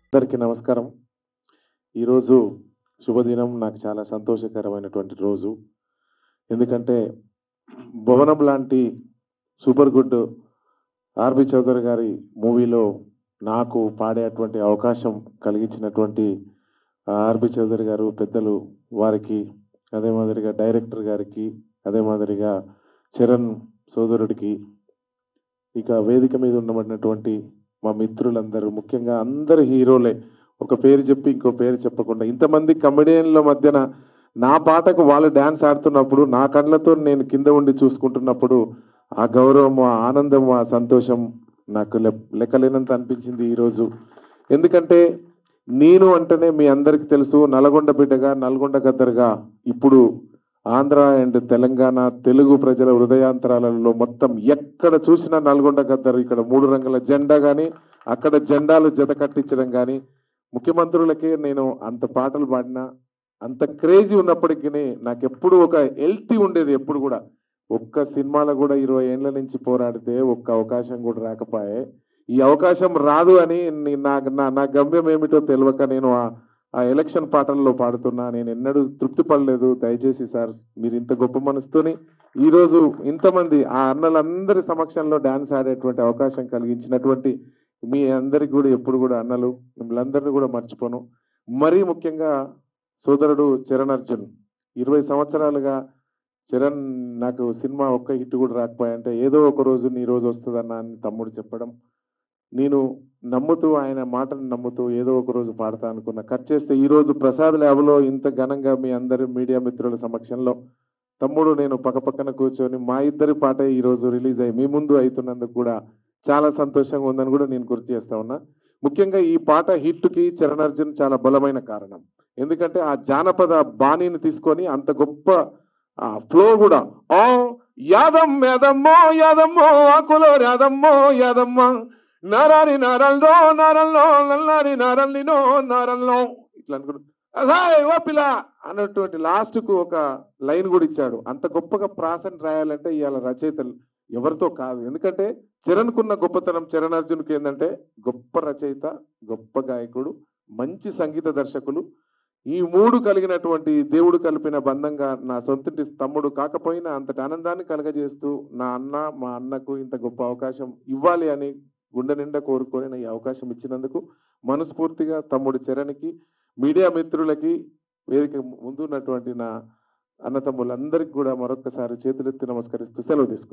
అందరికీ నమస్కారం ఈరోజు శుభదినం నాకు చాలా సంతోషకరమైనటువంటి రోజు ఎందుకంటే భవనం లాంటి సూపర్ గుడ్ ఆర్బి చౌదరి గారి మూవీలో నాకు పాడేటువంటి అవకాశం కలిగించినటువంటి ఆర్బి చౌదరి గారు పెద్దలు వారికి అదే మాదిరిగా డైరెక్టర్ గారికి అదే మాదిరిగా చరణ్ సోదరుడికి ఇక వేదిక మీద ఉండబడినటువంటి మా మిత్రులందరూ ముఖ్యంగా అందరు హీరోలే ఒక పేరు చెప్పి ఇంకో పేరు చెప్పకుండా ఇంతమంది కమెడియన్ల మధ్యన నా పాటకు వాళ్ళు డ్యాన్స్ ఆడుతున్నప్పుడు నా కళ్ళతో నేను కింద ఉండి చూసుకుంటున్నప్పుడు ఆ గౌరవం ఆ ఆనందం ఆ సంతోషం నాకు లె- లెక్కలేనంత అనిపించింది ఈరోజు ఎందుకంటే నేను అంటేనే మీ అందరికీ తెలుసు నల్గొండ బిడ్డగా నల్గొండ గద్దరుగా ఇప్పుడు ఆంధ్ర అండ్ తెలంగాణ తెలుగు ప్రజల హృదయాంతరాలలో మొత్తం ఎక్కడ చూసినా నల్గొండ గద్దరు ఇక్కడ మూడు రంగుల జెండా కానీ అక్కడ జెండాలు జత కట్టించడం కానీ ముఖ్యమంత్రులకే నేను అంత పాటలు పాడినా అంత క్రేజీ ఉన్నప్పటికీ నాకు ఎప్పుడు ఒక హెల్తీ ఉండేది ఎప్పుడు కూడా ఒక్క సినిమాలో కూడా ఇరవై ఏళ్ళ నుంచి పోరాడితే ఒక్క అవకాశం కూడా రాకపోయే ఈ అవకాశం రాదు అని నీ- నా నా- నా గమ్యం ఏమిటో తెలియక నేను ఆ ఆ ఎలక్షన్ పాటల్లో పాడుతున్నా నేను ఎన్నడూ తృప్తి పడలేదు దయచేసి సార్ మీరు ఇంత గొప్ప మనసుతోని ఈరోజు ఇంతమంది ఆ అన్నలందరి సమక్షంలో డ్యాన్స్ ఆడేటువంటి అవకాశం కలిగించినటువంటి మీ అందరికి కూడా ఎప్పుడు కూడా అన్నలు మిమ్మల్ని అందరినీ కూడా మర్చిపోను మరీ ముఖ్యంగా సోదరుడు చరణ్ అర్జున్ ఇరవై సంవత్సరాలుగా చరణ్ నాకు సినిమా ఒక్క హిట్ కూడా రాకపోయంటే ఏదో ఒక రోజు నీ రోజు వస్తుందన్న అని తమ్ముడు చెప్పడం నేను నమ్ముతూ ఆయన మాటను నమ్ముతూ ఏదో ఒక రోజు పాడతా అనుకున్నా కట్ చేస్తే ఈ రోజు ప్రసాద్ ల్యాబ్లో ఇంత ఘనంగా మీ అందరి మీడియా మిత్రుల సమక్షంలో తమ్ముడు నేను పక్కపక్కన కూర్చొని మా ఇద్దరి పాటే ఈ రోజు రిలీజ్ అయ్యి మీ ముందు అవుతున్నందుకు కూడా చాలా సంతోషంగా ఉందని కూడా నేను గుర్తు చేస్తా ఉన్నా ముఖ్యంగా ఈ పాట హిట్కి చరణ్ అర్జున్ చాలా బలమైన కారణం ఎందుకంటే ఆ జానపద బాణీని తీసుకొని అంత గొప్ప ఆ ఫ్లో కూడా ఓ యాదమ్ యాదమ్మో యాదమ్మో ఆకులో యాదమ్మో యాదమ్మ నారాని నారల్లో నారల్లో నల్లారి నారల్లినో నారల్లో ఇట్లా అనుకుంటు అసాయ్ ఓ పిల్ల అన్నటువంటి లాస్ట్కు ఒక లైన్ కూడా ఇచ్చాడు అంత గొప్పగా ప్రాసని రాయాలంటే ఇవాళ రచయితలు ఎవరితో కాదు ఎందుకంటే చరణ్కున్న గొప్పతనం చరణ్ అర్జున్కి ఏంటంటే గొప్ప రచయిత గొప్ప గాయకుడు మంచి సంగీత దర్శకులు ఈ మూడు కలిగినటువంటి దేవుడు కలిపిన బంధంగా నా సొంతటి తమ్ముడు కాకపోయినా అంతటి ఆనందాన్ని కలగజేస్తూ నా అన్న మా అన్నకు ఇంత గొప్ప అవకాశం ఇవ్వాలి అని గుండె నిండా కోరుకొని నా ఈ అవకాశం ఇచ్చినందుకు మనస్ఫూర్తిగా తమ్ముడు చరణ్కి మీడియా మిత్రులకి వేదిక ముందు ఉన్నటువంటి నా అన్నతమ్ములందరికీ కూడా మరొక్కసారి చేతులెత్తి నమస్కరిస్తూ సెలవు తీసుకుంటాను